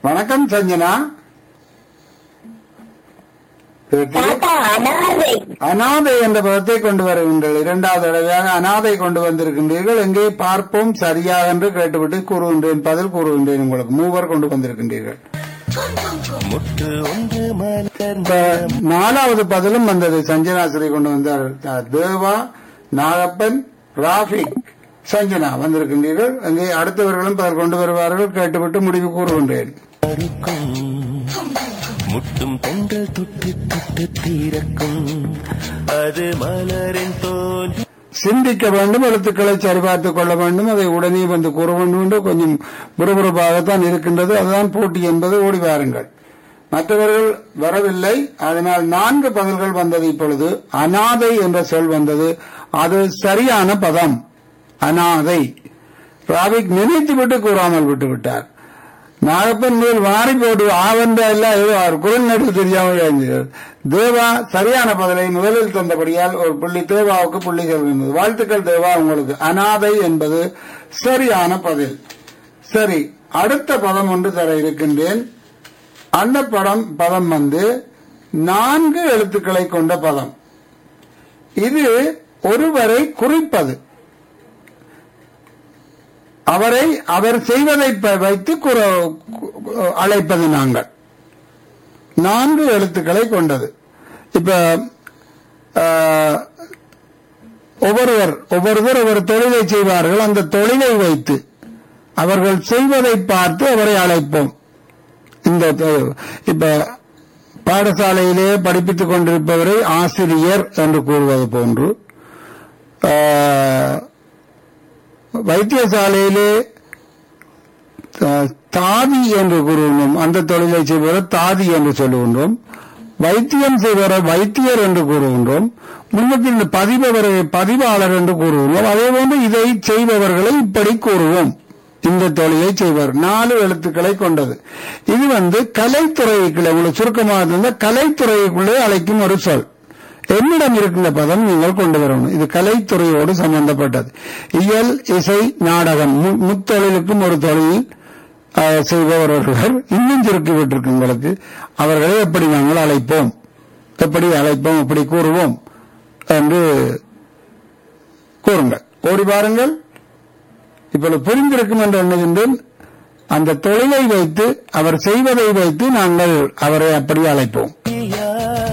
வணக்கம் சஞ்சனா கேட்குது? தாத்தா அனாதை அனாதை என்ற பதத்தை கொண்டு வருகின்றீர்கள் இரண்டாவது தடவையாக அனாதை கொண்டு வந்திருக்கின்றீர்கள் எங்கே பார்ப்போம் சரியா என்று கேட்டுவிட்டு கூறுகின்றேன் பதில் கூறுகின்றேன் உங்களுக்கு மூவர் கொண்டு வந்திருக்கின்றீர்கள் முட்டு ஒன்று மலர்ந்த இப்ப நாலாவது பதிலும் வந்தது சஞ்சனாசிரி கொண்டு வந்தார் அஹ், தேவா நாகப்பன் ராஃபிக் சஞ்சனா வந்திருக்கின்றீர்கள் அங்கே அடுத்தவர்களும் பதில் கொண்டு வருவார்கள் கேட்டுவிட்டு முடிவு கூறுகின்றேன் மறுக்கும் முட்டும் பெண்கள் தொட்டு தொட்டு தீரக்கும் அது மலரின் தோல் சிந்திக்க வேண்டும் எழுத்துக்களை சரிபார்த்துக் கொள்ள வேண்டும் அதை உடனே வந்து கூற வேண்டும் என்று கொஞ்சம் புறபுறப்பாகத்தான் இருக்கின்றது அதுதான் போட்டி என்பது ஓடி வாருங்கள் மற்றவர்கள் வரவில்லை அதனால் நான்கு பதில்கள் வந்தது இப்பொழுது அனாதை என்ற சொல் வந்தது அது சரியான பதம் அனாதை ராவிக் நினைத்துவிட்டு கூறாமல் விட்டு விட்டார் நாகப்பன் மேல் வாரி போட்டு ஆவந்த எல்லாம் ஏதோ அவர் குரல் நடுவு தெரியாமல் இருந்தது. தேவா சரியான பதிலை முதலில் தந்தபடியால் ஒரு புள்ளி தேவாவுக்கு புள்ளி செல்கின்றது வாழ்த்துக்கள் தேவா உங்களுக்கு அனாதை என்பது சரியான பதில் சரி அடுத்த பதம் ஒன்று தர இருக்கின்றேன் அந்த படம் பதம் வந்து நான்கு எழுத்துக்களை கொண்ட பதம் இது ஒருவரை குறிப்பது அவரை அவர் செய்வதை ப- வைத்து குற- கு- அழைப்பது நாங்கள் நான்கு எழுத்துக்களை கொண்டது இப்ப ஆஹ், ஒவ்வொருவர் ஒவ்வொருவர் ஒரு தொழிலை செய்வார்கள் அந்த தொழிலை வைத்து அவர்கள் செய்வதை பார்த்து அவரை அழைப்போம் இந்த தொ- இப்ப பாடசாலையிலே படிப்பித்துக் கொண்டிருப்பவரை ஆசிரியர் என்று கூறுவது போன்று ஆஹ், வைத்தியசாலையிலே த- தாதி என்று கூறுகின்றோம் அந்த தொழிலை செய்வரை தாதி என்று சொல்லுகின்றோம் வைத்தியம் செய்வரை வைத்தியர் என்று கூறுகின்றோம் முன்னத்தில் இந்த பதிபவரை பதிவாளர் என்று கூறுகின்றோம் அதே போன்று இதை செய்பவர்களை இப்படி கூறுவோம் இந்த தொழிலை செய்வர் நாலு எழுத்துக்களை கொண்டது இது வந்து கலைத்துறைக்குள்ளே உங்களுக்கு சுருக்கமாக இருந்தால் கலைத்துறைக்குள்ளே அழைக்கும் ஒரு சொல் என்னிடம் இருக்கின்ற பதம் நீங்கள் கொண்டு வரணும் இது கலைத்துறையோடு சம்பந்தப்பட்டது இயல் இசை நாடகம் மு- முத்தொழிலுக்கும் ஒரு தொழில் அஹ், செய்பவர் ஒருவர் இன்னும் சுருக்கி விட்டிருக்கு உங்களுக்கு அவர்களை எப்படி நாங்கள் அழைப்போம் எப்படி அழைப்போம் எப்படி கூறுவோம் என்று கூறுங்கள் ஓடி பாருங்கள் இப்பொழுது புரிந்திருக்கும் என்று எண்ணுகின்றேன் அந்த தொழிலை வைத்து அவர் செய்வதை வைத்து நாங்கள் அவரை அப்படி அழைப்போம் யா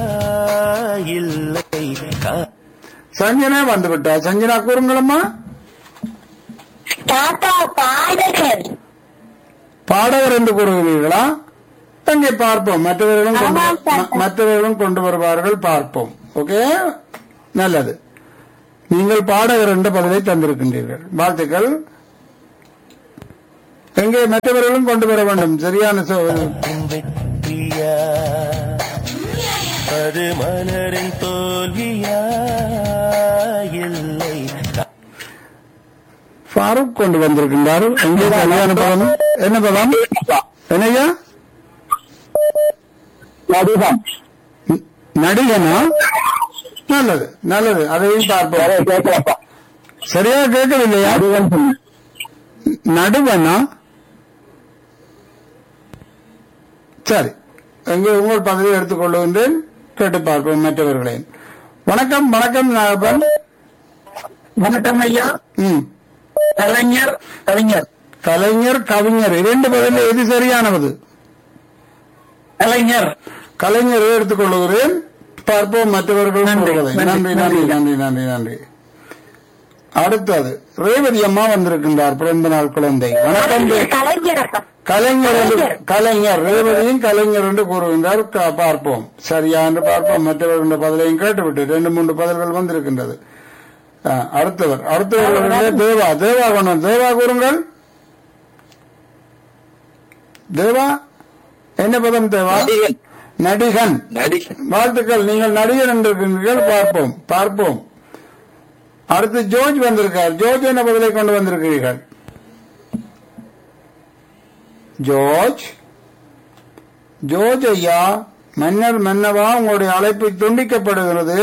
இல்லை கா- சஞ்சனா வந்துவிட்டா சஞ்சனா கூறுங்களம்மா தாத்தா பாடகர் பாடகர் என்று கூறுகிறீர்களா அங்கே பார்ப்போம் மற்றவர்களும் கொண்டு ஆமாம், சார். ம- மற்றவர்களும் கொண்டு வருவார்கள் பார்ப்போம் ஓகே நல்லது நீங்கள் பாடகர் என்ற பதிலை தந்திருக்கின்றீர்கள் வாழ்த்துக்கள் எங்கே மற்றவர்களும் கொண்டு வர வேண்டும் சரியான சொ- என் வெற்றியா அது மலரின் தோல்வியா இல்லை கா- ஃபாரூக் கொண்டு வந்திருக்கின்றார் எங்கே கல்யாண பதம் என்ன பதம் என்னையா நடிகம் ந- நடிகனா நல்லது நல்லது அதையும் பார்ப்போம் கேட்கலப்பா சரியா கேட்கவில்லையா நடிகன் சொன்னேன். நடுவனா சரி எங்கே உங்கள் பதவியை எடுத்துக்கொள்கின்றேன் கேட்டு பார்ப்போம் மற்றவர்களை வணக்கம் வணக்கம் நாகப்பன் வணக்கம் ஐயா ம் கலைஞர் கலைஞர் கலைஞர் கவிஞர் இரண்டு பதில் எது சரியானது கலைஞர் கலைஞரை எடுத்துக்கொள்கிறேன் பார்ப்போம் மற்றவர்கள் நன்றி, கூறுவதை. நன்றி, நன்றி நன்றி நன்றி. நன்றி நன்றி நன்றி அடுத்தது ரேவதி அம்மா வந்திருக்கின்றார் பிறந்த நாள் குழந்தை வணக்கம் ரே- கலைஞர் அப்பா கலைஞர் என்று கலைஞர் ரேவதியும் கலைஞர் என்று கூறுகின்றார் க- பார்ப்போம் சரியா என்று பார்ப்போம் மற்றவர்களுடைய பதிலையும் கேட்டுவிட்டு ரெண்டு மூன்று பதில்கள் வந்திருக்கின்றது ஆ, அடுத்தவர் அடுத்தவர் தேவா தேவா கொண்டு தேவா கூறுங்கள் தேவா என்ன பதம் தேவா நடிகன் நடிகன் நடிகன் வாழ்த்துக்கள் நீங்கள் நடிகர் என்றிருக்கிறீர்கள் பார்ப்போம் பார்ப்போம் அடுத்து ஜோர்ஜ் வந்திருக்கார் ஜோர்ஜ் என்ன பதிலை கொண்டு வந்திருக்கிறீர்கள் ஜோர்ஜ் ஜோர்ஜ் ஐயா மன்னர் மன்னவா உங்களுடைய அழைப்பு துண்டிக்கப்படுகிறது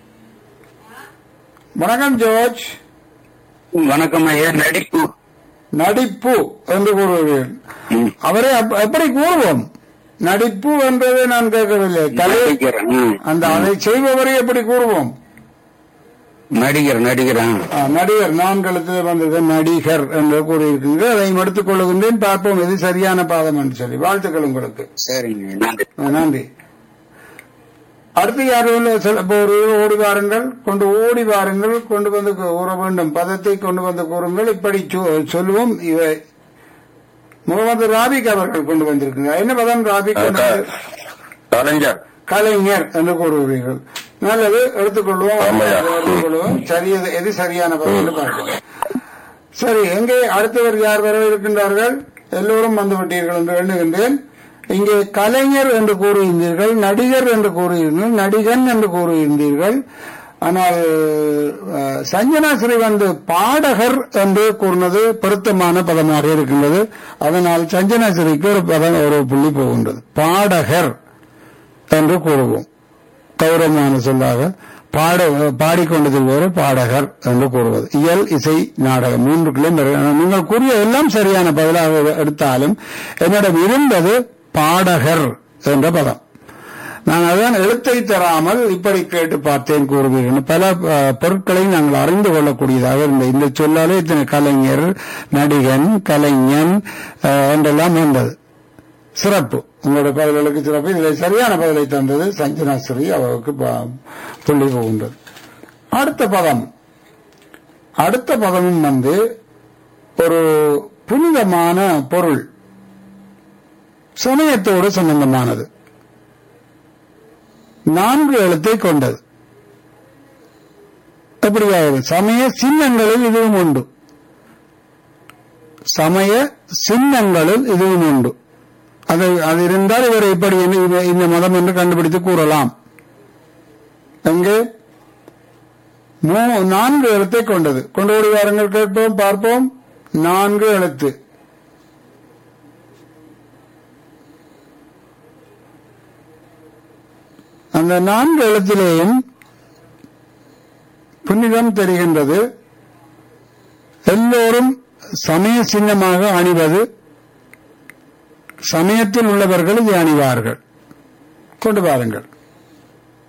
வணக்கம் ஜோர்ஜ் வணக்கம் ஐயா நடிப்பு நடிப்பு என்று கூறுவீர்கள் அவரை அப்- எப்படி கூறுவோம் நடிப்பு என்றதை நான் கேட்கவில்லை கலை நடிகர் ம். அந்த அதை செய்பவரை எப்படி கூறுவோம் நடிகர் நடிகர் ஆ. ஆ, நடிகர் நான்கெழுத்தில் வந்தது நடிகர் என்று கூறியிருக்கின்ற அதையும் எடுத்துக் கொள்ளுகின்றேன் பார்ப்போம் இது சரியான பாதம் என்று சொல்லி வாழ்த்துக்கள் உங்களுக்கு சரிங்க நன்றி ஆ, நன்றி அடுத்து யாரும் சில பேர் ஓடி வாருங்கள் கொண்டு ஓடி வாருங்கள் கொண்டு வந்து கூற வேண்டும் பதத்தை கொண்டு வந்து கூறுங்கள் இப்படி சொ- சொல்லுவோம் இவை முகமது ராபிக் அவர்கள் கொண்டு வந்திருக்கிறார் என்ன பதம் ராபிக் கொண்டு வந்து- கலைஞர் கலைஞர் என்று கூறுகிறீர்கள் நல்லது எடுத்துக்கொள்வோம் ஆமாய்யா. எடுத்துக்கொள்வோம் சரி எது- எது சரியான பதில் என்று பார்க்கலாம் சரி எங்கே அடுத்தவர் யார் வர இருக்கின்றார்கள் எல்லோரும் வந்து விட்டீர்கள் என்று எண்ணுகின்றேன் இங்கே கலைஞர் என்று கூறியிருந்தீர்கள் நடிகர் என்று கூறியிருந்தீர்கள் நடிகன் என்று கூறியிருந்தீர்கள் ஆனால் அஹ், சஞ்சனா ஸ்ரீ வந்து பாடகர் என்று கூறினது பொருத்தமான பதமாக இருக்கின்றது அதனால் சஞ்சனா ஸ்ரீக்கு ஒரு பதம் ஒரு புள்ளி போகின்றது பாடகர் என்று கூறுவோம் கௌரவமான சொல்லாக பாட பாடிக்கொண்டது வேறு பாடகர் என்று கூறுவது இயல் இசை நாடகம் மூன்றுக்குள்ளே நீங்கள் கூறிய எல்லாம் சரியான பதிலாக எடுத்தாலும் என்னிடம் இருந்தது பாடகர் என்ற பதம் நான் அதான் எழுத்தை தராமல் இப்படி கேட்டு பார்த்தேன் கூறுவீர்கள் பல அஹ், பொருட்களை நாங்கள் அறிந்து கொள்ளக்கூடியதாக இருந்தது இந்த சொல்லாலே இத்தனை கலைஞர் நடிகன் கலைஞன் அஹ், என்றெல்லாம் வந்தது சிறப்பு உங்களுடைய பதில்களுக்கு சிறப்பு இதில் சரியான பதிலை தந்தது சஞ்சனா ஸ்ரீ அவருக்கு ப- புள்ளி போகின்றது அடுத்த பதம் அடுத்த பதமும் வந்து ஒரு புனிதமான பொருள் சமயத்தோடு சம்பந்தமானது நான்கு எழுத்தை கொண்டது எப்படியாவது சமய சின்னங்களில் இதுவும் உண்டு சமய சின்னங்களில் இதுவும் உண்டு அது அது இருந்தால் இவர் இப்படி என்ன இது- இந்த மதம் என்று கண்டுபிடித்து கூறலாம் எங்கே மூ- நான்கு எழுத்தை கொண்டது கொண்டு ஓடி வாருங்கள் கேட்போம் பார்ப்போம் நான்கு எழுத்து அந்த நான்கு எழுத்திலேயும் புனிதம் தெரிகின்றது எல்லோரும் சமய சின்னமாக அணிவது சமயத்தில் உள்ளவர்கள் இதை அணிவார்கள் கொண்டு வாருங்கள்